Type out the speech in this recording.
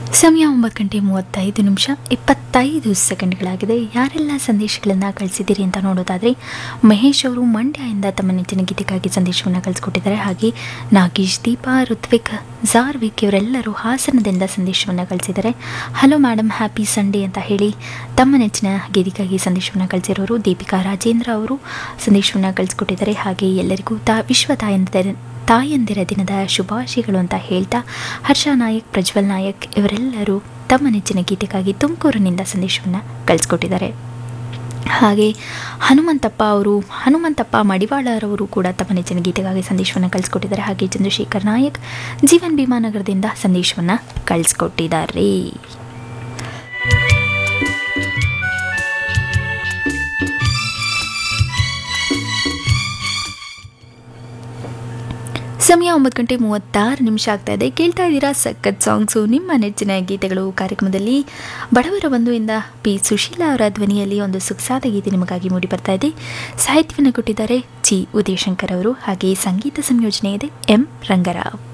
ಸಮಯ ಒಂಬತ್ತು ಗಂಟೆ ಮೂವತ್ತೈದು ನಿಮಿಷ ಇಪ್ಪತ್ತೈದು ಸೆಕೆಂಡ್ಗಳಾಗಿದೆ ಯಾರೆಲ್ಲ ಸಂದೇಶಗಳನ್ನು ಕಳಿಸಿದ್ದೀರಿ ಅಂತ ನೋಡೋದಾದರೆ ಮಹೇಶ್ ಅವರು ಮಂಡ್ಯದಿಂದ ತಮ್ಮ ನೆಚ್ಚಿನ ಗೀತೆಗಾಗಿ ಸಂದೇಶವನ್ನು ಕಳಿಸ್ಕೊಟ್ಟಿದ್ದಾರೆ ಹಾಗೆ ನಾಗೇಶ್ ದೀಪಾ ಋತ್ವಿಕ್ ಜಾರ್ವಿಕ್ ಇವರೆಲ್ಲರೂ ಹಾಸನದಿಂದ ಸಂದೇಶವನ್ನು ಕಳಿಸಿದ್ದಾರೆ ಹಲೋ ಮೇಡಮ್ ಹ್ಯಾಪಿ ಸಂಡೇ ಅಂತ ಹೇಳಿ ತಮ್ಮ ನೆಚ್ಚಿನ ಗೀತೆಗಾಗಿ ಸಂದೇಶವನ್ನು ಕಳಿಸಿರೋರು ದೀಪಿಕಾ ರಾಜೇಂದ್ರ ಅವರು ಸಂದೇಶವನ್ನು ಕಳಿಸ್ಕೊಟ್ಟಿದ್ದಾರೆ ಹಾಗೆ ಎಲ್ಲರಿಗೂ ತಾ ವಿಶ್ವ ತಾಯಂದಿರ ತಾಯಂದಿರ ದಿನದ ಶುಭಾಶಯಗಳು ಅಂತ ಹೇಳ್ತಾ ಹರ್ಷ ನಾಯಕ್ ಪ್ರಜ್ವಲ್ ನಾಯಕ್ ಇವರೆಲ್ಲರೂ ತಮ್ಮ ನೆಚ್ಚಿನ ಗೀತೆಗಾಗಿ ತುಮಕೂರಿನಿಂದ ಸಂದೇಶವನ್ನು ಕಳಿಸ್ಕೊಟ್ಟಿದ್ದಾರೆ ಹಾಗೆ ಹನುಮಂತಪ್ಪ ಅವರು ಹನುಮಂತಪ್ಪ ಮಡಿವಾಳರವರು ಕೂಡ ತಮ್ಮ ನೆಚ್ಚಿನ ಗೀತೆಗಾಗಿ ಸಂದೇಶವನ್ನು ಕಳಿಸ್ಕೊಟ್ಟಿದ್ದಾರೆ ಹಾಗೆ ಚಂದ್ರಶೇಖರ್ ನಾಯಕ್ ಜೀವನ್ ಭೀಮಾನಗರದಿಂದ ಸಂದೇಶವನ್ನು ಕಳಿಸ್ಕೊಟ್ಟಿದ್ದಾರೆ ಸಮಯ ಒಂಬತ್ತು ಗಂಟೆ ಮೂವತ್ತಾರು ನಿಮಿಷ ಆಗ್ತಾ ಇದೆ ಕೇಳ್ತಾ ಇದ್ದೀರಾ ಸಖತ್ ಸಾಂಗ್ಸು ನಿಮ್ಮ ನೆಚ್ಚಿನ ಗೀತೆಗಳು ಕಾರ್ಯಕ್ರಮದಲ್ಲಿ ಬಡವರ ಬಂಧುವಿಂದ ಪಿ ಸುಶೀಲಾ ಅವರ ಧ್ವನಿಯಲ್ಲಿ ಒಂದು ಸೊಗಸಾದ ಗೀತೆ ನಿಮಗಾಗಿ ಮೂಡಿ ಬರ್ತಾ ಇದೆ ಸಾಹಿತ್ಯವನ್ನು ಕೊಟ್ಟಿದ್ದಾರೆ ಜಿ ಉದಯಶಂಕರ್ ಅವರು ಹಾಗೆ ಸಂಗೀತ ಸಂಯೋಜನೆ ಇದೆ ಎಂ ರಂಗರಾವ್